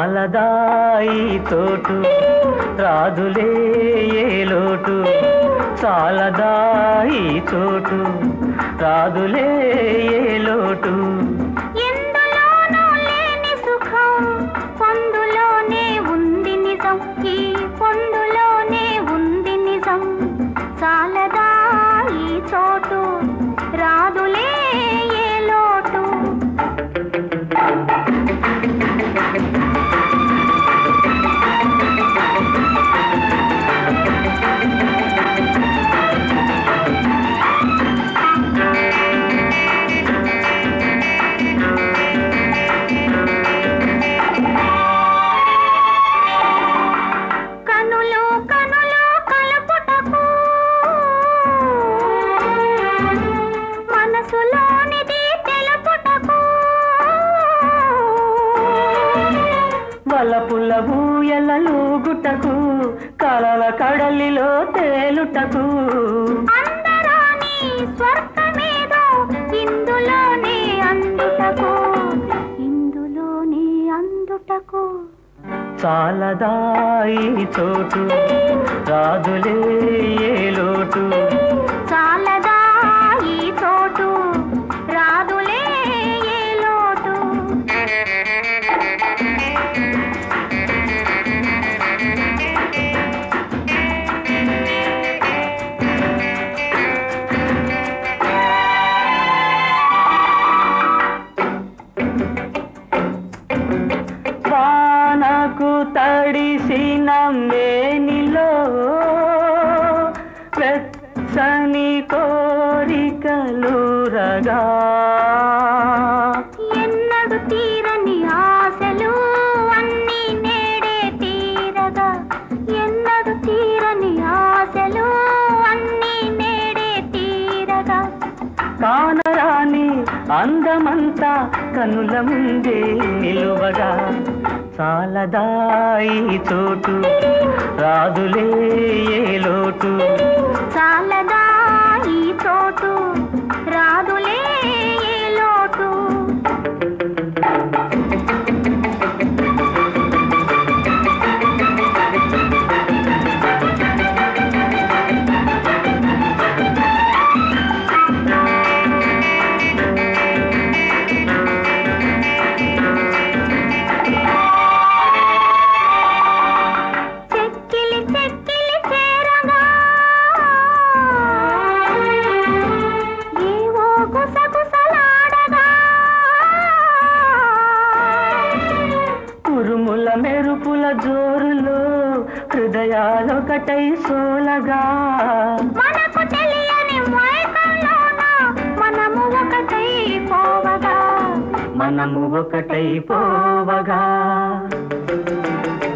చాలదాయి తోటు రాదులే ఏ లోటు చాలదాయి చోటు రాదులే ఏ లోటు ఎందులోనూ లేని సుఖం పొందులోనే ఉంది నిజం ఈ పొందులోనే ఉంది నిజం చాలదా ఈ చోటు రాదులే ఏ లోటు కనులు కనులు కలుపుటకు మనసులోనిది తెలుపుటకు వలపుల ఊయలూగుటకు కలల కడలిలో తేలుటకు అందరాని స్వర్గమేదో ఇందులోనే అందుటకు ఇందులోనే అందుటకు చాలదాయి చోటు రాదులే ఏ లోటు చాలదా ఈ చోటు రాదులే ఏ లోటు వానకు తడిసిన మేనిలో వెచ్చని కోరికలురగా ఎన్నడు తీరని ఆశలు అన్నీ నేడే తీరగా ఎన్నడు తీరని ఆశలు అన్నీ నేడే తీరగా కానరాని అందమంతా కనుల ముందే నిలువగా చాలదాయి చోటు రాదులే ఏ లోటు చాలదా ఈ చోటు రాదులే ఏ లోటు చెక్కిలి చెక్కిలి చేరగా ఏవో గుసగుసలాడగా ఉరుముల మెరుపుల జోరులో హృదయాలొకటై సోలగా మనకు తెలియని మైకంలోన మనము ఒకటై పోవగా మనము ఒకటై పోవగా